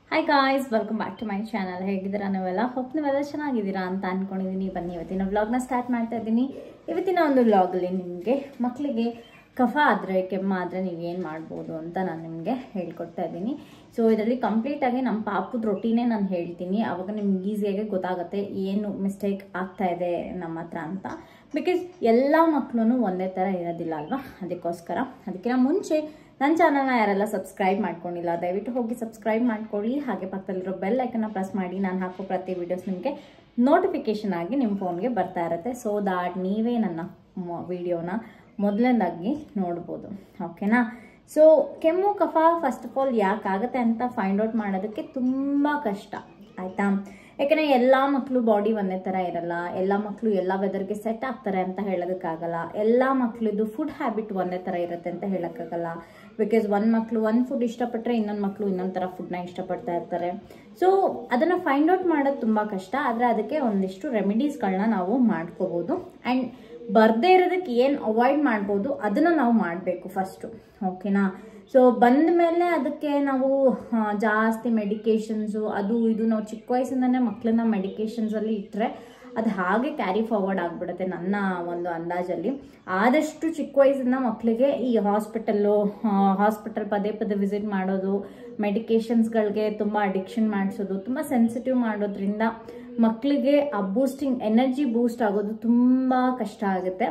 hi guys welcome back to my channel ಹೇಗಿದ್ದೀರಾ ನೀವೆಲ್ಲ hope ನೀವೆಲ್ಲ ಚೆನ್ನಾಗಿದ್ದೀರಾ ಅಂತ ಅನ್ಕೊಂಡಿದ್ದೀನಿ ಬನ್ನಿ ಇವತ್ತಿನ ವ್ಲಾಗ್ನ ಸ್ಟಾರ್ಟ್ ಮಾಡ್ತಾ ಇದ್ದೀನಿ ಇವತ್ತಿನ ಒಂದು ವ್ಲಾಗಲ್ಲಿ ನಿಮಗೆ ಮಕ್ಕಳಿಗೆ ಕಫ ಆದರೆ ಕೆಮ್ಮಾದರೆ ನೀವು ಏನು ಮಾಡ್ಬೋದು ಅಂತ ನಾನು ನಿಮಗೆ ಹೇಳ್ಕೊಡ್ತಾ ಇದ್ದೀನಿ ಸೊ ಇದರಲ್ಲಿ ಕಂಪ್ಲೀಟಾಗಿ ನಮ್ಮ ಪಾಪದ ರೊಟೀನೇ ನಾನು ಹೇಳ್ತೀನಿ ಅವಾಗ ನಿಮ್ಗೆ ಈಸಿಯಾಗಿ ಗೊತ್ತಾಗುತ್ತೆ ಏನು ಮಿಸ್ಟೇಕ್ ಆಗ್ತಾ ಇದೆ ನಮ್ಮ ಹತ್ರ ಅಂತ ಬಿಕಾಸ್ ಎಲ್ಲ ಮಕ್ಕಳು ಒಂದೇ ಥರ ಇರೋದಿಲ್ಲ ಅಲ್ವಾ ಅದಕ್ಕೋಸ್ಕರ ಅದಕ್ಕಿಂತ ಮುಂಚೆ ನನ್ನ ಚಾನಲ್ನ ಯಾರೆಲ್ಲ ಸಬ್ಸ್ಕ್ರೈಬ್ ಮಾಡ್ಕೊಂಡಿಲ್ಲ ದಯವಿಟ್ಟು ಹೋಗಿ ಸಬ್ಸ್ಕ್ರೈಬ್ ಮಾಡ್ಕೊಳ್ಳಿ ಹಾಗೆ ಪಕ್ಕದಲ್ಲಿರೋ ಬೆಲ್ ಐಕನ್ನ ಪ್ರೆಸ್ ಮಾಡಿ ನಾನು ಹಾಕೋ ಪ್ರತಿ ವಿಡಿಯೋಸ್ ನಿಮಗೆ ನೋಟಿಫಿಕೇಶನ್ ಆಗಿ ನಿಮ್ಮ ಫೋನ್ಗೆ ಬರ್ತಾ ಇರುತ್ತೆ ಸೊ ದಾಟ್ ನೀವೇ ನನ್ನ ವಿಡಿಯೋನ ಮೊದಲನೇದಾಗಿ ನೋಡ್ಬೋದು ಓಕೆನಾ ಸೊ ಕೆಮ್ಮು ಕಫ ಫಸ್ಟ್ ಆಫ್ ಆಲ್ ಯಾಕಾಗುತ್ತೆ ಅಂತ ಫೈಂಡ್ ಔಟ್ ಮಾಡೋದಕ್ಕೆ ತುಂಬ ಕಷ್ಟ ಆಯಿತಾ ಯಾಕಂದರೆ ಎಲ್ಲ ಮಕ್ಕಳು ಬಾಡಿ ಒಂದೇ ಥರ ಇರಲ್ಲ ಎಲ್ಲ ಮಕ್ಕಳು ಎಲ್ಲ ವೆದರ್ಗೆ ಸೆಟ್ ಆಗ್ತಾರೆ ಅಂತ ಹೇಳೋದಕ್ಕಾಗಲ್ಲ ಎಲ್ಲ ಮಕ್ಕಳದ್ದು ಫುಡ್ ಹ್ಯಾಬಿಟ್ ಒಂದೇ ಥರ ಇರುತ್ತೆ ಅಂತ ಹೇಳೋಕ್ಕಾಗಲ್ಲ ಬಿಕಾಸ್ ಒಂದು ಮಕ್ಕಳು ಒಂದು ಫುಡ್ ಇಷ್ಟಪಟ್ಟರೆ ಇನ್ನೊಂದು ಮಕ್ಕಳು ಇನ್ನೊಂದು ಥರ ಫುಡ್ನ ಇಷ್ಟಪಡ್ತಾ ಇರ್ತಾರೆ ಸೊ ಅದನ್ನು ಫೈಂಡ್ ಔಟ್ ಮಾಡೋದು ತುಂಬ ಕಷ್ಟ ಆದರೆ ಅದಕ್ಕೆ ಒಂದಿಷ್ಟು ರೆಮಿಡೀಸ್ಗಳನ್ನ ನಾವು ಮಾಡ್ಕೋಬೋದು ಆ್ಯಂಡ್ ಬರ್ದೇ ಇರೋದಕ್ಕೆ ಏನು ಅವಾಯ್ಡ್ ಮಾಡ್ಬೋದು ಅದನ್ನು ನಾವು ಮಾಡಬೇಕು ಫಸ್ಟು ಓಕೆನಾ ಸೊ ಬಂದ ಮೇಲೆ ಅದಕ್ಕೆ ನಾವು ಆ, ಜಾಸ್ತಿ ಮೆಡಿಕೇಶನ್ಸು ಅದು ಇದು ನಾವು ಚಿಕ್ಕ ವಯಸ್ಸಿಂದನೇ ಮಕ್ಕಳನ್ನ ಮೆಡಿಕೇಶನ್ಸಲ್ಲಿ ಇಟ್ಟರೆ ಅದು ಹಾಗೆ ಕ್ಯಾರಿ ಫಾರ್ವರ್ಡ್ ಆಗಿಬಿಡುತ್ತೆ ನನ್ನ ಒಂದು ಅಂದಾಜಲ್ಲಿ ಆದಷ್ಟು ಚಿಕ್ಕ ವಯಸ್ಸಿಂದ ಮಕ್ಕಳಿಗೆ ಈ ಹಾಸ್ಪಿಟಲ್ಲು ಹಾಸ್ಪಿಟಲ್ ಪದೇ ಪದೇ ವಿಸಿಟ್ ಮಾಡೋದು ಮೆಡಿಕೇಶನ್ಸ್ಗಳಿಗೆ ತುಂಬ ಅಡಿಕ್ಷನ್ ಮಾಡಿಸೋದು ತುಂಬ ಸೆನ್ಸಿಟಿವ್ ಮಾಡೋದ್ರಿಂದ ಮಕ್ಕಳಿಗೆ ಆ ಬೂಸ್ಟಿಂಗ್ ಎನರ್ಜಿ ಬೂಸ್ಟ್ ಆಗೋದು ತುಂಬ ಕಷ್ಟ ಆಗುತ್ತೆ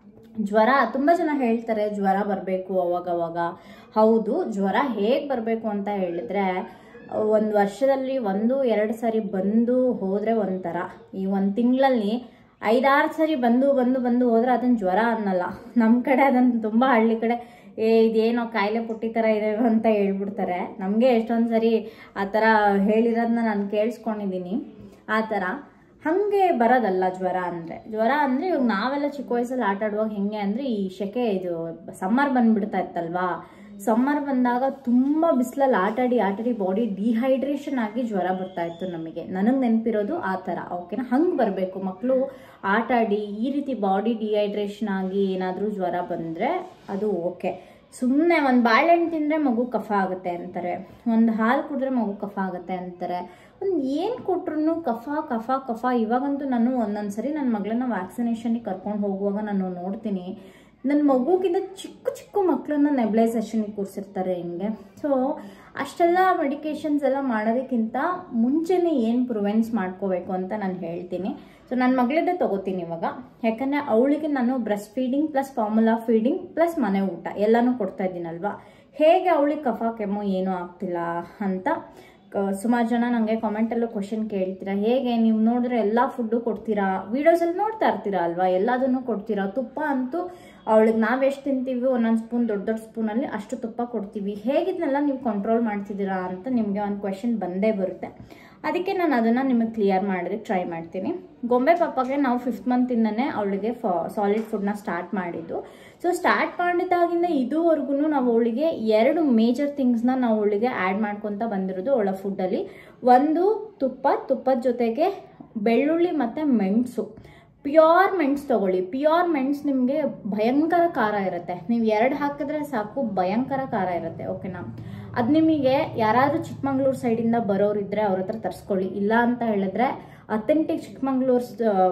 ಜ್ವರ ತುಂಬ ಜನ ಹೇಳ್ತಾರೆ ಜ್ವರ ಬರಬೇಕು ಅವಾಗವಾಗ ಹೌದು ಜ್ವರ ಹೇಗೆ ಬರಬೇಕು ಅಂತ ಹೇಳಿದ್ರೆ ಒಂದು ವರ್ಷದಲ್ಲಿ ಒಂದು ಎರಡು ಸರಿ ಬಂದು ಹೋದರೆ ಒಂಥರ ಈ ಒಂದು ತಿಂಗಳಲ್ಲಿ ಐದಾರು ಸರಿ ಬಂದು ಬಂದು ಬಂದು ಹೋದ್ರೆ ಅದನ್ನು ಜ್ವರ ಅನ್ನಲ್ಲ ನಮ್ಮ ಕಡೆ ಅದನ್ನು ತುಂಬ ಹಳ್ಳಿ ಕಡೆ ಏ ಇದೇನೋ ಕಾಯಿಲೆ ಪುಟ್ಟಿ ಥರ ಇದೆ ಅಂತ ಹೇಳ್ಬಿಡ್ತಾರೆ ನಮಗೆ ಎಷ್ಟೊಂದು ಸರಿ ಆ ಥರ ಹೇಳಿರೋದನ್ನ ನಾನು ಕೇಳಿಸ್ಕೊಂಡಿದ್ದೀನಿ ಆ ಥರ ಹಾಗೆ ಬರೋದಲ್ಲ ಜ್ವರ ಅಂದರೆ ಜ್ವರ ಅಂದರೆ ಇವಾಗ ನಾವೆಲ್ಲ ಚಿಕ್ಕ ವಯಸ್ಸಲ್ಲಿ ಆಟ ಆಡುವಾಗ ಹೆಂಗೆ ಅಂದರೆ ಈ ಸೆಕೆ ಇದು ಸಮ್ಮರ್ ಬಂದ್ಬಿಡ್ತಾ ಇತ್ತಲ್ವಾ ಸಮ್ಮರ್ ಬಂದಾಗ ತುಂಬ ಬಿಸಿಲಲ್ಲಿ ಆಟಾಡಿ ಆಟಾಡಿ ಬಾಡಿ ಡಿಹೈಡ್ರೇಷನ್ ಆಗಿ ಜ್ವರ ಬರ್ತಾ ಇತ್ತು ನಮಗೆ ನನಗೆ ನೆನಪಿರೋದು ಆ ಥರ ಓಕೆನಾ ಹಂಗೆ ಬರಬೇಕು ಮಕ್ಕಳು ಆಟಾಡಿ ಈ ರೀತಿ ಬಾಡಿ ಡಿಹೈಡ್ರೇಷನ್ ಆಗಿ ಏನಾದರೂ ಜ್ವರ ಬಂದರೆ ಅದು ಓಕೆ ಸುಮ್ಮನೆ ಒಂದು ಬಾಳೆಹಣ್ಣು ತಿಂದರೆ ಮಗು ಕಫ ಆಗುತ್ತೆ ಅಂತಾರೆ ಒಂದು ಹಾಲು ಕುಡಿದ್ರೆ ಮಗು ಕಫ ಆಗುತ್ತೆ ಅಂತಾರೆ ಒಂದು ಏನು ಕೊಟ್ರು ಕಫ ಕಫ ಕಫ ಇವಾಗಂತೂ ನಾನು ಒಂದೊಂದು ಸರಿ ನನ್ನ ಮಗಳನ್ನ ವ್ಯಾಕ್ಸಿನೇಷನ್ಗೆ ಕರ್ಕೊಂಡು ಹೋಗುವಾಗ ನಾನು ನೋಡ್ತೀನಿ ನನ್ನ ಮಗುಗಿಂತ ಚಿಕ್ಕ ಚಿಕ್ಕ ಮಕ್ಕಳನ್ನ ನೆಬ್ಲೈಸೇಷನ್ಗೆ ಕೂರಿಸಿರ್ತಾರೆ ಹಿಂಗೆ ಸೊ ಅಷ್ಟೆಲ್ಲ ಮೆಡಿಕೇಶನ್ಸ್ ಎಲ್ಲ ಮಾಡೋದಕ್ಕಿಂತ ಮುಂಚೆನೇ ಏನು ಪ್ರಿವೆನ್ಸ್ ಮಾಡ್ಕೋಬೇಕು ಅಂತ ನಾನು ಹೇಳ್ತೀನಿ ಸೊ ನನ್ನ ಮಗಳದ್ದೇ ತೊಗೋತೀನಿ ಇವಾಗ ಯಾಕಂದರೆ ಅವಳಿಗೆ ನಾನು breast feeding plus formula feeding plus ಮನೆ ಊಟ ಎಲ್ಲನೂ ಕೊಡ್ತಾ ಇದ್ದೀನಲ್ವಾ ಹೇಗೆ ಅವಳಿಗೆ ಕಫ ಕೆಮ್ಮು ಏನೂ ಆಗ್ತಿಲ್ಲ ಅಂತ ಸುಮಾರು ಜನ ನನಗೆ ಕಾಮೆಂಟಲ್ಲೂ ಕ್ವಶನ್ ಕೇಳ್ತೀರಾ ಹೇಗೆ ನೀವು ನೋಡಿದ್ರೆ ಎಲ್ಲ ಫುಡ್ಡು ಕೊಡ್ತೀರಾ ವೀಡಿಯೋಸಲ್ಲಿ ನೋಡ್ತಾ ಇರ್ತೀರಾ ಅಲ್ವಾ ಎಲ್ಲದನ್ನು ಕೊಡ್ತೀರಾ ತುಪ್ಪ ಅಂತೂ ಅವಳಿಗೆ ನಾವು ಎಷ್ಟು ತಿಂತೀವಿ ಒಂದೊಂದು ಸ್ಪೂನ್ ದೊಡ್ಡ ದೊಡ್ಡ ಸ್ಪೂನಲ್ಲಿ ಅಷ್ಟು ತುಪ್ಪ ಕೊಡ್ತೀವಿ ಹೇಗಿದ್ನೆಲ್ಲ ನೀವು ಕಂಟ್ರೋಲ್ ಮಾಡ್ತಿದ್ದೀರಾ ಅಂತ ನಿಮಗೆ ಒಂದು ಕ್ವೆಶನ್ ಬಂದೇ ಬರುತ್ತೆ ಅದಕ್ಕೆ ನಾನು ಅದನ್ನು ನಿಮಗೆ ಕ್ಲಿಯರ್ ಮಾಡೋದಕ್ಕೆ ಟ್ರೈ ಮಾಡ್ತೀನಿ ಗೊಂಬೆ ಪಾಪಗೆ ನಾವು ಫಿಫ್ತ್ ಮಂತಿಂದನೇ ಅವಳಿಗೆ ಫಾ ಸಾಲಿಡ್ ಫುಡ್ನ ಸ್ಟಾರ್ಟ್ ಮಾಡಿದ್ದು ಸೊ ಸ್ಟಾರ್ಟ್ ಮಾಡಿದಾಗಿಂದ ಇದುವರೆಗೂ ನಾವು ಅವಳಿಗೆ ಎರಡು ಮೇಜರ್ ಥಿಂಗ್ಸ್ನ ನಾವು ಅವಳಿಗೆ ಆ್ಯಡ್ ಮಾಡ್ಕೊತ ಬಂದಿರೋದು ಅವಳ ಫುಡ್ಡಲ್ಲಿ ಒಂದು ತುಪ್ಪ ತುಪ್ಪದ ಜೊತೆಗೆ ಬೆಳ್ಳುಳ್ಳಿ ಮತ್ತು ಮೆಣಸು ಪ್ಯೂರ್ ಮೆಣಸು ತಗೊಳ್ಳಿ ಪ್ಯೂರ್ ಮೆಣಸು ನಿಮಗೆ ಭಯಂಕರ ಖಾರ ಇರುತ್ತೆ ನೀವು ಎರಡು ಹಾಕಿದ್ರೆ ಸಾಕು ಭಯಂಕರ ಖಾರ ಇರುತ್ತೆ ಓಕೆನಾ ಅದು ನಿಮಗೆ ಯಾರಾದರೂ ಚಿಕ್ಕಮಂಗ್ಳೂರು ಸೈಡಿಂದ ಬರೋರಿದ್ರೆ ಅವ್ರ ಹತ್ರ ತರಿಸ್ಕೊಳ್ಳಿ ಇಲ್ಲ ಅಂತ ಹೇಳಿದ್ರೆ ಅಥೆಂಟಿಕ್ ಚಿಕ್ಕಮಂಗ್ಳೂರು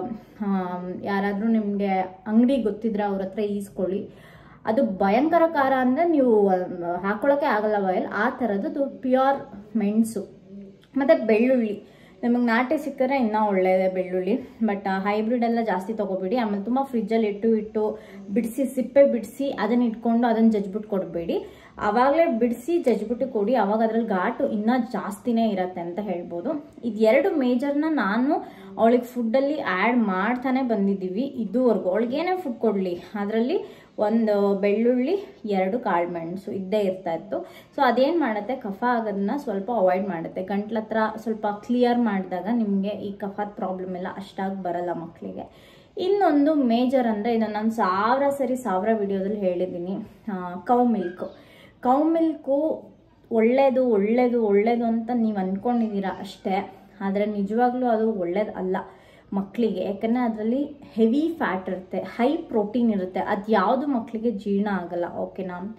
ಯಾರಾದರೂ ನಿಮಗೆ ಅಂಗಡಿ ಗೊತ್ತಿದ್ರೆ ಅವ್ರ ಹತ್ರ ಈಸ್ಕೊಳ್ಳಿ ಅದು ಭಯಂಕರ ಖಾರ ಅಂದರೆ ನೀವು ಹಾಕೊಳ್ಳೋಕೆ ಆಗಲ್ಲ ಬಾಯಲ್ ಆ ಥರದ್ದು ಪ್ಯೂರ್ ಮೆಣಸು ಮತ್ತು ಬೆಳ್ಳುಳ್ಳಿ ನಿಮಗೆ ನಾಟಿ ಸಿಕ್ಕರೆ ಇನ್ನೂ ಒಳ್ಳೆಯದೇ ಬೆಳ್ಳುಳ್ಳಿ ಬಟ್ ಹೈಬ್ರಿಡ್ ಎಲ್ಲ ಜಾಸ್ತಿ ತೊಗೋಬೇಡಿ ಆಮೇಲೆ ತುಂಬ ಫ್ರಿಜ್ಜಲ್ಲಿ ಇಟ್ಟು ಇಟ್ಟು ಬಿಡಿಸಿ ಸಿಪ್ಪೆ ಬಿಡಿಸಿ ಅದನ್ನು ಇಟ್ಕೊಂಡು ಅದನ್ನು ಜಜ್ಬಿಟ್ಟು ಕೊಡಬೇಡಿ ಆವಾಗಲೇ ಬಿಡಿಸಿ ಜಜ್ಬಿಟ್ಟು ಕೊಡಿ ಆವಾಗ ಅದರಲ್ಲಿ ಘಾಟು ಇನ್ನೂ ಜಾಸ್ತಿನೇ ಇರತ್ತೆ ಅಂತ ಹೇಳ್ಬೋದು ಇದು ಎರಡು ಮೇಜರ್ನ ನಾನು ಅವಳಿಗೆ ಫುಡ್ಡಲ್ಲಿ ಆ್ಯಡ್ ಮಾಡ್ತಾನೆ ಬಂದಿದ್ದೀವಿ ಇದುವರೆಗೂ ಅವಳಿಗೇನೇ ಫುಡ್ ಕೊಡಲಿ ಅದರಲ್ಲಿ ಒಂದು ಬೆಳ್ಳುಳ್ಳಿ ಎರಡು ಕಾಳು ಮೆಣಸು ಇದ್ದೇ ಇರ್ತಾ ಇತ್ತು ಸೊ ಅದೇನು ಮಾಡುತ್ತೆ ಕಫ ಆಗೋದನ್ನ ಸ್ವಲ್ಪ ಅವಾಯ್ಡ್ ಮಾಡುತ್ತೆ ಗಂಟ್ಲ ಹತ್ರ ಸ್ವಲ್ಪ ಕ್ಲಿಯರ್ ಮಾಡಿದಾಗ ನಿಮಗೆ ಈ ಕಫದ ಪ್ರಾಬ್ಲಮ್ ಎಲ್ಲ ಅಷ್ಟಾಗಿ ಬರಲ್ಲ ಮಕ್ಕಳಿಗೆ ಇನ್ನೊಂದು ಮೇಜರ್ ಅಂದರೆ ಇದನ್ನು ನಾನು ಸಾವಿರ ಸರಿ ಸಾವಿರ ವಿಡಿಯೋದಲ್ಲಿ ಹೇಳಿದ್ದೀನಿ ಕೌ ಮಿಲ್ಕು ಕೌ ಮಿಲ್ಕು ಒಳ್ಳೆಯದು ಒಳ್ಳೆಯದು ಒಳ್ಳೆಯದು ಅಂತ ನೀವು ಅಂದ್ಕೊಂಡಿದ್ದೀರಾ ಅಷ್ಟೇ ಆದರೆ ನಿಜವಾಗ್ಲೂ ಅದು ಒಳ್ಳೇದು ಅಲ್ಲ ಮಕ್ಕಳಿಗೆ ಯಾಕಂದರೆ ಅದರಲ್ಲಿ ಹೆವಿ ಫ್ಯಾಟ್ ಇರುತ್ತೆ ಹೈ ಪ್ರೋಟೀನ್ ಇರುತ್ತೆ ಅದು ಯಾವುದು ಮಕ್ಕಳಿಗೆ ಜೀರ್ಣ ಆಗಲ್ಲ ಓಕೆನಾ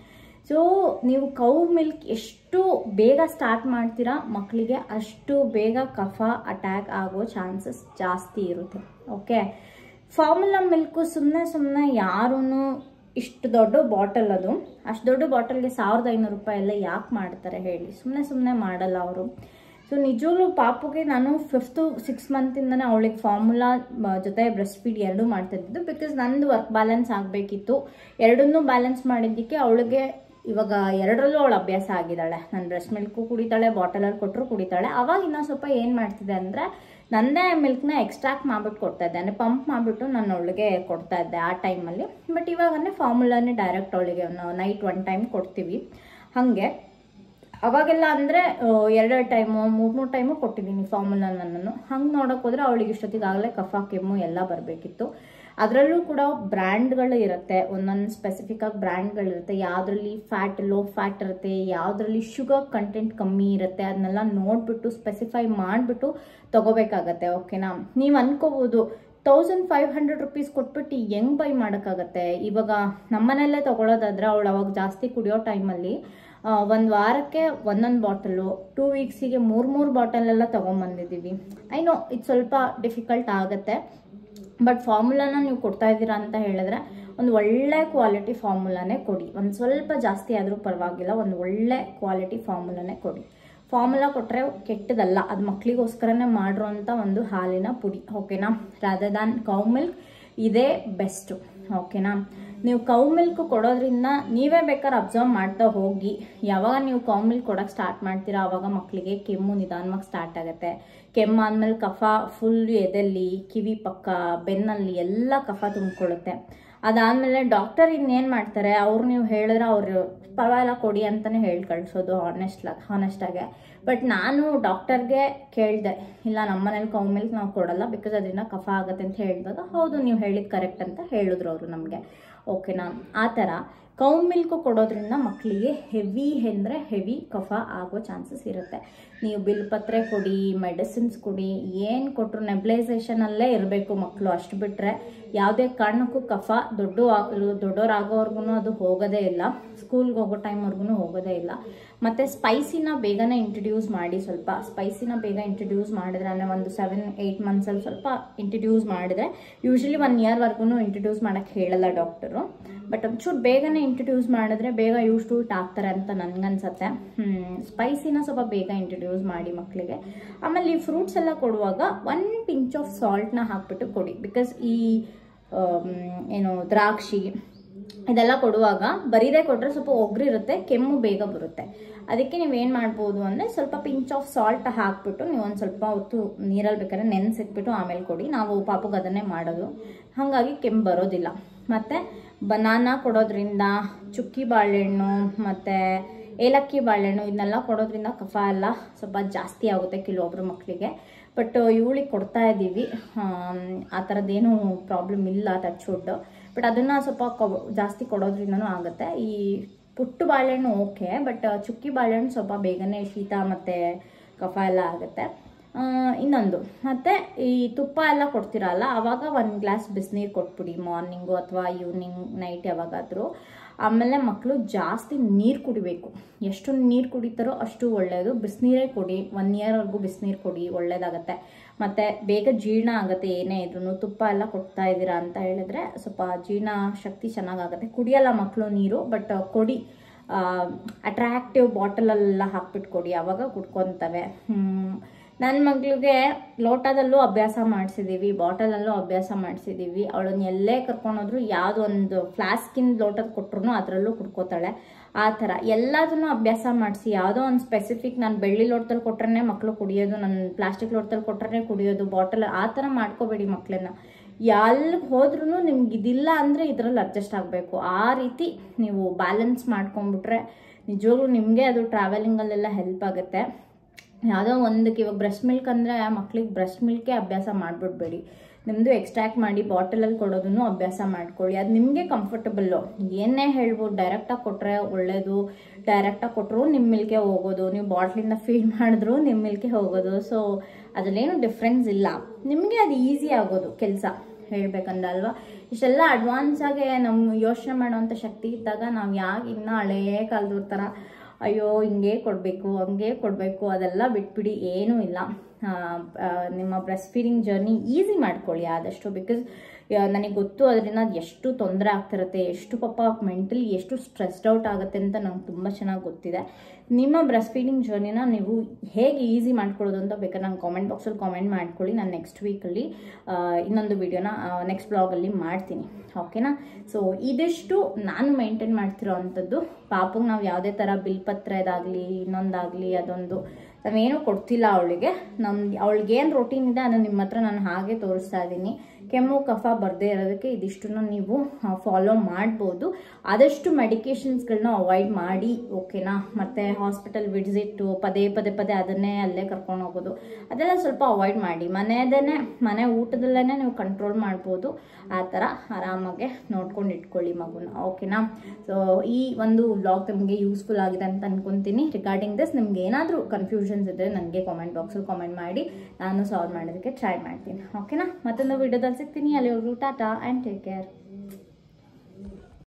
ಸೊ ನೀವು ಕೌ ಮಿಲ್ಕ್ ಎಷ್ಟು ಬೇಗ ಸ್ಟಾರ್ಟ್ ಮಾಡ್ತೀರಾ ಮಕ್ಕಳಿಗೆ ಅಷ್ಟು ಬೇಗ ಕಫ ಅಟ್ಯಾಕ್ ಆಗೋ ಚಾನ್ಸಸ್ ಜಾಸ್ತಿ ಇರುತ್ತೆ ಓಕೆ ಫಾರ್ಮುಲಾ ಮಿಲ್ಕು ಸುಮ್ಮನೆ ಸುಮ್ಮನೆ ಯಾರೂ ಇಷ್ಟು ದೊಡ್ಡ ಬಾಟಲ್ ಅದು ಅಷ್ಟು ದೊಡ್ಡ ಬಾಟಲ್ಗೆ ಸಾವಿರದ ಐನೂರು ರೂಪಾಯಿ ಎಲ್ಲ ಯಾಕೆ ಮಾಡ್ತಾರೆ ಹೇಳಿ ಸುಮ್ಮನೆ ಸುಮ್ಮನೆ ಮಾಡಲ್ಲ ಅವರು ಸೊ ನಿಜವಾಗ್ಲೂ ಪಾಪುಗೆ ನಾನು ಫಿಫ್ತು ಸಿಕ್ಸ್ ಮಂತಿಂದನೇ ಅವಳಿಗೆ ಫಾರ್ಮುಲಾ ಜೊತೆ ಬ್ರೆಸ್ಟ್ ಫೀಡ್ ಎರಡೂ ಮಾಡ್ತಾ ಇದ್ದಿದ್ದು ಬಿಕಾಸ್ ನಂದು ವರ್ಕ್ ಬ್ಯಾಲೆನ್ಸ್ ಆಗಬೇಕಿತ್ತು ಎರಡನ್ನೂ ಬ್ಯಾಲೆನ್ಸ್ ಮಾಡಿದ್ದಕ್ಕೆ ಅವಳಿಗೆ ಇವಾಗ ಎರಡರಲ್ಲೂ ಅವಳು ಅಭ್ಯಾಸ ಆಗಿದ್ದಾಳೆ ನಾನು ಬ್ರೆಸ್ಟ್ ಮಿಲ್ಕು ಕುಡಿತಾಳೆ ಬಾಟಲಲ್ಲಿ ಕೊಟ್ಟರು ಕುಡಿತಾಳೆ ಅವಾಗ ಇನ್ನೂ ಸ್ವಲ್ಪ ಏನು ಮಾಡ್ತಿದ್ದೆ ಅಂದರೆ ನನ್ನದೇ ಮಿಲ್ಕ್ನ ಎಕ್ಸ್ಟ್ರಾಕ್ಟ್ ಮಾಡ್ಬಿಟ್ಟು ಕೊಡ್ತಾ ಇದ್ದೆ ಅಂದರೆ ಪಂಪ್ ಮಾಡಿಬಿಟ್ಟು ನಾನು ಅವಳಿಗೆ ಕೊಡ್ತಾ ಇದ್ದೆ ಆ ಟೈಮಲ್ಲಿ ಬಟ್ ಇವಾಗಂದರೆ ಫಾರ್ಮುಲಾನೇ ಡೈರೆಕ್ಟ್ ಅವಳಿಗೆ ನೈಟ್ ಒನ್ ಟೈಮ್ ಕೊಡ್ತೀವಿ ಹಾಗೆ ಅವಾಗೆಲ್ಲ ಅಂದರೆ ಎರಡೆರಡು ಟೈಮು ಮೂರು ಮೂರು ಟೈಮು ಕೊಟ್ಟಿದ್ದೀನಿ ಫಾರ್ಮುಲಾ ನಾನು ಹಂಗೆ ನೋಡೋಕೆ ಹೋದ್ರೆ ಅವಳಿಗೆ ಇಷ್ಟೊತ್ತಿಗಾಗಲೇ ಕಫ ಕೆಮ್ಮು ಎಲ್ಲ ಬರಬೇಕಿತ್ತು ಅದರಲ್ಲೂ ಕೂಡ ಬ್ರ್ಯಾಂಡ್ಗಳು ಇರುತ್ತೆ ಒಂದೊಂದು ಸ್ಪೆಸಿಫಿಕ್ ಆಗಿ ಬ್ರ್ಯಾಂಡ್ಗಳಿರುತ್ತೆ ಯಾವುದ್ರಲ್ಲಿ ಫ್ಯಾಟ್ ಲೋ ಫ್ಯಾಟ್ ಇರುತ್ತೆ ಯಾವುದ್ರಲ್ಲಿ ಶುಗರ್ ಕಂಟೆಂಟ್ ಕಮ್ಮಿ ಇರುತ್ತೆ ಅದನ್ನೆಲ್ಲ ನೋಡಿಬಿಟ್ಟು ಸ್ಪೆಸಿಫೈ ಮಾಡಿಬಿಟ್ಟು ತಗೋಬೇಕಾಗತ್ತೆ ಓಕೆನಾ ನೀವು ಅನ್ಕೋಬೋದು ತೌಸಂಡ್ ಫೈವ್ ಹಂಡ್ರೆಡ್ ರುಪೀಸ್ ಕೊಟ್ಬಿಟ್ಟು ಹೆಂಗ್ ಬೈ ಮಾಡೋಕ್ಕಾಗತ್ತೆ ಇವಾಗ ನಮ್ಮನೆಯಲ್ಲೇ ತಗೊಳ್ಳೋದಾದ್ರೆ ಅವಳು ಅವಾಗ ಜಾಸ್ತಿ ಕುಡಿಯೋ ಟೈಮಲ್ಲಿ ಒಂದು ವಾರಕ್ಕೆ ಒಂದೊಂದು ಬಾಟಲು ಟೂ ವೀಕ್ಸಿಗೆ ಮೂರು ಮೂರು ಬಾಟಲೆಲ್ಲ ತೊಗೊಂಬಂದಿದ್ದೀವಿ ಐ ನೋ ಇದು ಸ್ವಲ್ಪ ಡಿಫಿಕಲ್ಟ್ ಆಗುತ್ತೆ ಬಟ್ ಫಾರ್ಮುಲಾನ ನೀವು ಕೊಡ್ತಾ ಇದ್ದೀರಾ ಅಂತ ಹೇಳಿದ್ರೆ ಒಂದು ಒಳ್ಳೆ ಕ್ವಾಲಿಟಿ ಫಾರ್ಮುಲಾನೇ ಕೊಡಿ ಒಂದು ಸ್ವಲ್ಪ ಜಾಸ್ತಿ ಆದರೂ ಪರವಾಗಿಲ್ಲ ಒಂದು ಒಳ್ಳೆ ಕ್ವಾಲಿಟಿ ಫಾರ್ಮುಲಾನೇ ಕೊಡಿ ಫಾರ್ಮುಲಾ ಕೊಟ್ಟರೆ ಕೆಟ್ಟದಲ್ಲ ಅದು ಮಕ್ಕಳಿಗೋಸ್ಕರನೇ ಮಾಡಿರೋಂಥ ಒಂದು ಹಾಲಿನ ಪುಡಿ ಓಕೆನಾ ರಾದರ್ ದಾನ್ ಕೌ ಮಿಲ್ಕ್ ಇದೇ ಬೆಸ್ಟು ಓಕೆನಾ ನೀವು ಕೌ ಮಿಲ್ಕ್ ಕೊಡೋದ್ರಿಂದ ನೀವೇ ಬೇಕಾದ್ರೆ ಅಬ್ಸರ್ವ್ ಮಾಡ್ತಾ ಹೋಗಿ ಯಾವಾಗ ನೀವು ಕೌ ಮಿಲ್ಕ್ ಕೊಡೋಕೆ ಸ್ಟಾರ್ಟ್ ಮಾಡ್ತೀರಾ ಆವಾಗ ಮಕ್ಕಳಿಗೆ ಕೆಮ್ಮು ನಿಧಾನವಾಗಿ ಸ್ಟಾರ್ಟ್ ಆಗುತ್ತೆ ಕೆಮ್ಮು ಆದಮೇಲೆ ಕಫ ಫುಲ್ ಎದೆಲ್ಲಿ ಕಿವಿ ಪಕ್ಕ ಬೆನ್ನಲ್ಲಿ ಎಲ್ಲ ಕಫ ತುಂಬಿಕೊಳ್ಳುತ್ತೆ ಅದಾದಮೇಲೆ ಡಾಕ್ಟರ್ ಇನ್ನೇನು ಮಾಡ್ತಾರೆ ಅವ್ರು ನೀವು ಹೇಳಿದ್ರೆ ಅವರು ಪರವಾಗಿಲ್ಲ ಕೊಡಿ ಅಂತಲೇ ಹೇಳಿ ಕಳಿಸೋದು ಹಾನೆಸ್ಟ್ ಹಾನೆಸ್ಟಾಗೆ ಬಟ್ ನಾನು ಡಾಕ್ಟರ್ಗೆ ಕೇಳಿದೆ ಇಲ್ಲ ನಮ್ಮನೇಲಿ ಕೌ ಮಿಲ್ಕ್ ನಾವು ಕೊಡಲ್ಲ ಬಿಕಾಸ್ ಅದರಿಂದ ಕಫ ಆಗುತ್ತೆ ಅಂತ ಹೇಳಿದಾಗ ಹೌದು ನೀವು ಹೇಳಿದ ಕರೆಕ್ಟ್ ಅಂತ ಹೇಳಿದ್ರು ಅವರು ನಮಗೆ ಓಕೆನಾ ಆ ಥರ ಕೌ ಮಿಲ್ಕ್ ಕೊಡೋದ್ರಿಂದ ಮಕ್ಕಳಿಗೆ ಹೆವಿ ಅಂದರೆ ಹೆವಿ ಕಫ ಆಗೋ ಚಾನ್ಸಸ್ ಇರುತ್ತೆ ನೀವು ಬಿಲ್ಪತ್ರೆ ಕೊಡಿ ಮೆಡಿಸಿನ್ಸ್ ಕೊಡಿ ಏನು ಕೊಟ್ಟರು ನೆಬ್ಲೈಸೇಷನಲ್ಲೇ ಇರಬೇಕು ಮಕ್ಕಳು ಅಷ್ಟು ಬಿಟ್ಟರೆ ಯಾವುದೇ ಕಾರಣಕ್ಕೂ ಕಫ ದೊಡ್ಡ ದೊಡ್ಡವರಾಗೋವರೆಗೂ ಅದು ಹೋಗೋದೇ ಇಲ್ಲ ಸ್ಕೂಲ್ಗೆ ಹೋಗೋ ಟೈಮ್ವರೆಗೂ ಹೋಗೋದೇ ಇಲ್ಲ ಮತ್ತು ಸ್ಪೈಸಿನ ಬೇಗನೆ ಇಂಟ್ರಡ್ಯೂಸ್ ಮಾಡಿ ಸ್ವಲ್ಪ ಸ್ಪೈಸಿನ ಬೇಗ ಇಂಟ್ರಡ್ಯೂಸ್ ಮಾಡಿದ್ರೆ ಅಂದರೆ ಒಂದು ಸೆವೆನ್ ಏಯ್ಟ್ ಮಂತ್ಸಲ್ಲಿ ಸ್ವಲ್ಪ ಇಂಟ್ರಡ್ಯೂಸ್ ಮಾಡಿದ್ರೆ ಯೂಶ್ವಲಿ ಒನ್ ಇಯರ್ವರೆಗೂ ಇಂಟ್ರಡ್ಯೂಸ್ ಮಾಡೋಕ್ಕೆ ಹೇಳಲ್ಲ ಡಾಕ್ಟರು ಬಟ್ ಒಂಚೂರು ಬೇಗನೆ ಇಂಟ್ರಡ್ಯೂಸ್ ಮಾಡಿದ್ರೆ ಬೇಗ ಯೂಸ್ ಟು ಇಟ್ ಆಗ್ತಾರೆ ಅಂತ ನನಗನ್ಸತ್ತೆ ಸ್ಪೈಸಿನ ಸ್ವಲ್ಪ ಬೇಗ ಇಂಟ್ರಡ್ಯೂಸ್ ಮಾಡಿ ಮಕ್ಕಳಿಗೆ ಆಮೇಲೆ ಈ ಫ್ರೂಟ್ಸ್ ಎಲ್ಲ ಕೊಡುವಾಗ ಒನ್ ಪಿಂಚ್ ಆಫ್ ಸಾಲ್ಟ್ನ ಹಾಕ್ಬಿಟ್ಟು ಕೊಡಿ ಬಿಕಾಸ್ ಈ ಏನು ದ್ರಾಕ್ಷಿ ಇದೆಲ್ಲ ಕೊಡುವಾಗ ಬರೀದೇ ಕೊಟ್ಟರೆ ಸ್ವಲ್ಪ ಒಗ್ರಿರುತ್ತೆ ಕೆಮ್ಮು ಬೇಗ ಬರುತ್ತೆ ಅದಕ್ಕೆ ನೀವೇನು ಮಾಡ್ಬೋದು ಅಂದರೆ ಸ್ವಲ್ಪ ಪಿಂಚ್ ಆಫ್ ಸಾಲ್ಟ್ ಹಾಕ್ಬಿಟ್ಟು ನೀವು ಒಂದು ಸ್ವಲ್ಪ ಹೊತ್ತು ನೀರಲ್ಲಿ ಬೇಕಾದ್ರೆ ನೆನೆಸಿಟ್ಬಿಟ್ಟು ಆಮೇಲೆ ಕೊಡಿ ನಾವು ಪಾಪಗೆ ಅದನ್ನೇ ಮಾಡೋದು ಹಾಗಾಗಿ ಕೆಮ್ಮು ಬರೋದಿಲ್ಲ ಮತ್ತು ಬನಾನಾ ಕೊಡೋದ್ರಿಂದ ಚುಕ್ಕಿ ಬಾಳೆಹಣ್ಣು ಮತ್ತು ಏಲಕ್ಕಿ ಬಾಳೆಹಣ್ಣು ಇದನ್ನೆಲ್ಲ ಕೊಡೋದ್ರಿಂದ ಕಫ ಎಲ್ಲ ಸ್ವಲ್ಪ ಜಾಸ್ತಿ ಆಗುತ್ತೆ ಕೆಲವೊಬ್ರು ಮಕ್ಕಳಿಗೆ ಬಟ್ ಇವಳಿಗೆ ಕೊಡ್ತಾ ಇದ್ದೀವಿ ಆ ಥರದ್ದೇನು ಪ್ರಾಬ್ಲಮ್ ಇಲ್ಲ ಟಚ್ ವುಡ್ ಬಟ್ ಅದನ್ನು ಸ್ವಲ್ಪ ಕೊ ಜಾಸ್ತಿ ಕೊಡೋದ್ರಿಂದನೂ ಆಗುತ್ತೆ ಈ ಪುಟ್ಟು ಬಾಳೆಹಣ್ಣು ಓಕೆ ಬಟ್ ಚುಕ್ಕಿ ಬಾಳೆಹಣ್ಣು ಸ್ವಲ್ಪ ಬೇಗನೆ ಶೀತ ಮತ್ತು ಕಫ ಎಲ್ಲ ಆಗುತ್ತೆ ಇನ್ನೊಂದು ಮತ್ತು ಈ ತುಪ್ಪ ಎಲ್ಲ ಕೊಡ್ತೀರಲ್ಲ ಆವಾಗ ಒಂದು ಗ್ಲಾಸ್ ಬಿಸಿನೀರು ಕೊಟ್ಬಿಡಿ ಮಾರ್ನಿಂಗು ಅಥವಾ ಈವ್ನಿಂಗ್ ನೈಟ್ ಯಾವಾಗಾದರೂ ಆಮೇಲೆ ಮಕ್ಕಳು ಜಾಸ್ತಿ ನೀರು ಕುಡಿಬೇಕು ಎಷ್ಟು ನೀರು ಕುಡಿತಾರೋ ಅಷ್ಟು ಒಳ್ಳೆಯದು ಬಿಸಿನೀರೇ ಕೊಡಿ ಒನ್ ಇಯರ್ವರೆಗೂ ಬಿಸಿನೀರು ಕೊಡಿ ಒಳ್ಳೇದಾಗತ್ತೆ ಮತ್ತು ಬೇಗ ಜೀರ್ಣ ಆಗುತ್ತೆ ಏನೇ ಇದ್ರೂ ತುಪ್ಪ ಎಲ್ಲ ಕೊಡ್ತಾ ಇದ್ದೀರಾ ಅಂತ ಹೇಳಿದ್ರೆ ಸ್ವಲ್ಪ ಜೀರ್ಣ ಶಕ್ತಿ ಚೆನ್ನಾಗಾಗುತ್ತೆ ಕುಡಿಯಲ್ಲ ಮಕ್ಕಳು ನೀರು ಬಟ್ ಕೊಡಿ ಅಟ್ರಾಕ್ಟಿವ್ ಬಾಟಲಲ್ಲೆಲ್ಲ ಹಾಕ್ಬಿಟ್ಟು ಕೊಡಿ ಆವಾಗ ಕುಡ್ಕೊತವೆ ನನ್ನ ಮಗಳಿಗೆ ಲೋಟದಲ್ಲೂ ಅಭ್ಯಾಸ ಮಾಡಿಸಿದ್ದೀವಿ ಬಾಟಲಲ್ಲೂ ಅಭ್ಯಾಸ ಮಾಡಿಸಿದ್ದೀವಿ ಅವಳನ್ನ ಎಲ್ಲೇ ಕರ್ಕೊಂಡೋದ್ರು ಯಾವುದೋ ಒಂದು ಫ್ಲಾಸ್ಕಿನ ಲೋಟದ ಕೊಟ್ಟರು ಅದರಲ್ಲೂ ಕುಡ್ಕೋತಾಳೆ ಆ ಥರ ಎಲ್ಲದನ್ನು ಅಭ್ಯಾಸ ಮಾಡಿಸಿ ಯಾವುದೋ ಒಂದು ಸ್ಪೆಸಿಫಿಕ್ ನಾನು ಬೆಳ್ಳಿ ಲೋಟದಲ್ಲಿ ಕೊಟ್ರೆ ಮಕ್ಕಳು ಕುಡಿಯೋದು ನನ್ನ ಪ್ಲಾಸ್ಟಿಕ್ ಲೋಟದಲ್ಲಿ ಕೊಟ್ರೆ ಕುಡಿಯೋದು ಬಾಟಲ್ ಆ ಥರ ಮಾಡ್ಕೋಬೇಡಿ ಮಕ್ಕಳನ್ನ ಎಲ್ಲಿಗೆ ಹೋದ್ರೂ ನಿಮ್ಗೆ ಇದಿಲ್ಲ ಅಂದರೆ ಇದರಲ್ಲಿ ಅಡ್ಜಸ್ಟ್ ಆಗಬೇಕು ಆ ರೀತಿ ನೀವು ಬ್ಯಾಲೆನ್ಸ್ ಮಾಡ್ಕೊಂಬಿಟ್ರೆ ನಿಜವಾಗ್ಲೂ ನಿಮಗೆ ಅದು ಟ್ರಾವೆಲಿಂಗಲ್ಲೆಲ್ಲ ಹೆಲ್ಪ್ ಆಗುತ್ತೆ ಯಾವುದೋ ಒಂದಕ್ಕೆ ಇವಾಗ ಬ್ರೆಸ್ಟ್ ಮಿಲ್ಕ್ ಅಂದರೆ ಮಕ್ಳಿಗೆ ಬ್ರೆಸ್ಟ್ ಮಿಲ್ಕೇ ಅಭ್ಯಾಸ ಮಾಡಿಬಿಡ್ಬೇಡಿ ನಿಮ್ಮದು ಎಕ್ಸ್ಟ್ರಾಕ್ಟ್ ಮಾಡಿ ಬಾಟಲಲ್ಲಿ ಕೊಡೋದನ್ನು ಅಭ್ಯಾಸ ಮಾಡ್ಕೊಳ್ಳಿ ಅದು ನಿಮಗೆ ಕಂಫರ್ಟಬಲ್ಲು ಏನೇ ಹೇಳ್ಬೋದು ಡೈರೆಕ್ಟಾಗಿ ಕೊಟ್ಟರೆ ಒಳ್ಳೆಯದು ಡೈರೆಕ್ಟಾಗಿ ಕೊಟ್ಟರು ನಿಮ್ಮ ಮಿಲ್ಕೆ ಹೋಗೋದು ನೀವು ಬಾಟ್ಲಿಂದ ಫೀಡ್ ಮಾಡಿದ್ರು ನಿಮ್ಮ ಮಿಲ್ಕೆ ಹೋಗೋದು ಸೊ ಅದರಲ್ಲೇನು ಡಿಫ್ರೆನ್ಸ್ ಇಲ್ಲ ನಿಮಗೆ ಅದು ಈಸಿ ಆಗೋದು ಕೆಲಸ ಹೇಳ್ಬೇಕಂದ ಅಲ್ವಾ ಇಷ್ಟೆಲ್ಲ ಅಡ್ವಾನ್ಸ್ ಆಗಿ ನಮ್ಗೆ ಯೋಚನೆ ಮಾಡೋವಂಥ ಶಕ್ತಿ ಇದ್ದಾಗ ನಾವು ಯಾಕೆ ಇನ್ನೂ ಹಳೆಯ ಕಾಲದವ್ರ ಥರ ಅಯ್ಯೋ ಹಿಂಗೆ ಕೊಡಬೇಕು ಹಂಗೆ ಕೊಡಬೇಕು ಅದೆಲ್ಲ ಬಿಟ್ಬಿಡಿ ಏನೂ ಇಲ್ಲ ಆ, ಆ, ನಿಮ್ಮ ಬ್ರೆಸ್ಟ್ ಫೀಡಿಂಗ್ ಜರ್ನಿ ಈಸಿ ಮಾಡ್ಕೊಳ್ಳಿ ಆದಷ್ಟು ಬಿಕಾಸ್ ನನಗೆ ಗೊತ್ತು ಅದರಿಂದ ಎಷ್ಟು ತೊಂದರೆ ಆಗ್ತಿರುತ್ತೆ ಎಷ್ಟು ಪಾಪ ಮೆಂಟಲಿ ಎಷ್ಟು ಸ್ಟ್ರೆಸ್ಡ್ ಔಟ್ ಆಗುತ್ತೆ ಅಂತ ನಂಗೆ ತುಂಬ ಚೆನ್ನಾಗಿ ಗೊತ್ತಿದೆ ನಿಮ್ಮ ಬ್ರೆಸ್ಟ್ ಫೀಡಿಂಗ್ ಜರ್ನಿನ ನೀವು ಹೇಗೆ ಈಸಿ ಮಾಡ್ಕೊಳ್ಳೋದು ಅಂತ ಬೇಕಾದ್ರೆ ನಂಗೆ ಕಾಮೆಂಟ್ ಬಾಕ್ಸಲ್ಲಿ ಕಾಮೆಂಟ್ ಮಾಡ್ಕೊಳ್ಳಿ ನಾನು ನೆಕ್ಸ್ಟ್ ವೀಕಲ್ಲಿ ಇನ್ನೊಂದು ವಿಡಿಯೋನ ನೆಕ್ಸ್ಟ್ ಬ್ಲಾಗಲ್ಲಿ ಮಾಡ್ತೀನಿ ಓಕೆನಾ ಸೊ ಇದಿಷ್ಟು ನಾನು ಮೇಂಟೈನ್ ಮಾಡ್ತಿರೋ ಅಂಥದ್ದು ಪಾಪಗೆ ನಾವು ಯಾವುದೇ ಥರ ಬಿಲ್ ಪತ್ರದಾಗಲಿ ಇನ್ನೊಂದಾಗಲಿ ಅದೊಂದು ನಾವೇನು ಕೊಡ್ತಿಲ್ಲ ಅವಳಿಗೆ ನಮ್ಮ ಅವಳಿಗೆ ಏನು ರೋಟೀನ್ ಇದೆ ಅದನ್ನು ನಿಮ್ಮ ಹತ್ರ ನಾನು ಹಾಗೆ ತೋರಿಸ್ತಾ ಇದ್ದೀನಿ ಕೆಮ್ಮು ಕಫ ಬರದೇ ಇರೋದಕ್ಕೆ ಇದಿಷ್ಟನ್ನು ನೀವು ಫಾಲೋ ಮಾಡ್ಬೋದು ಆದಷ್ಟು ಮೆಡಿಕೇಶನ್ಸ್ಗಳನ್ನ ಅವಾಯ್ಡ್ ಮಾಡಿ ಓಕೆನಾ ಮತ್ತು ಹಾಸ್ಪಿಟಲ್ ವಿಸಿಟ್ಟು ಪದೇ ಪದೇ ಪದೇ ಅದನ್ನೇ ಅಲ್ಲೇ ಕರ್ಕೊಂಡು ಹೋಗೋದು ಅದೆಲ್ಲ ಸ್ವಲ್ಪ ಅವಾಯ್ಡ್ ಮಾಡಿ ಮನೆಯದೇ ಮನೆ ಊಟದಲ್ಲೇ ನೀವು ಕಂಟ್ರೋಲ್ ಮಾಡ್ಬೋದು ಆ ಥರ ಆರಾಮಾಗೆ ನೋಡ್ಕೊಂಡು ಇಟ್ಕೊಳ್ಳಿ ಮಗುನ ಓಕೆನಾ ಸೊ ಈ ಒಂದು ವ್ಲಾಗ್ ನಿಮಗೆ ಯೂಸ್ಫುಲ್ ಆಗಿದೆ ಅಂತ ಅನ್ಕೊಂತೀನಿ ರಿಗಾರ್ಡಿಂಗ್ ದಿಸ್ ನಿಮ್ಗೆ ಏನಾದರೂ ಕನ್ಫ್ಯೂಷನ್ಸ್ ಇದ್ದರೆ ನನಗೆ ಕಾಮೆಂಟ್ ಬಾಕ್ಸಲ್ಲಿ ಕಾಮೆಂಟ್ ಮಾಡಿ ನಾನು ಸಾಲ್ವ್ ಮಾಡೋದಕ್ಕೆ ಟ್ರೈ ಮಾಡ್ತೀನಿ ಓಕೆನಾ ಮತ್ತೊಂದು ವಿಡಿಯೋದಲ್ಲಿ ಸಿಗ್ತೀನಿ ಅಲ್ಲಿವರೆಗೂ ಟಾಟಾ ಆ್ಯಂಡ್ ಟೇಕ್ ಕೇರ್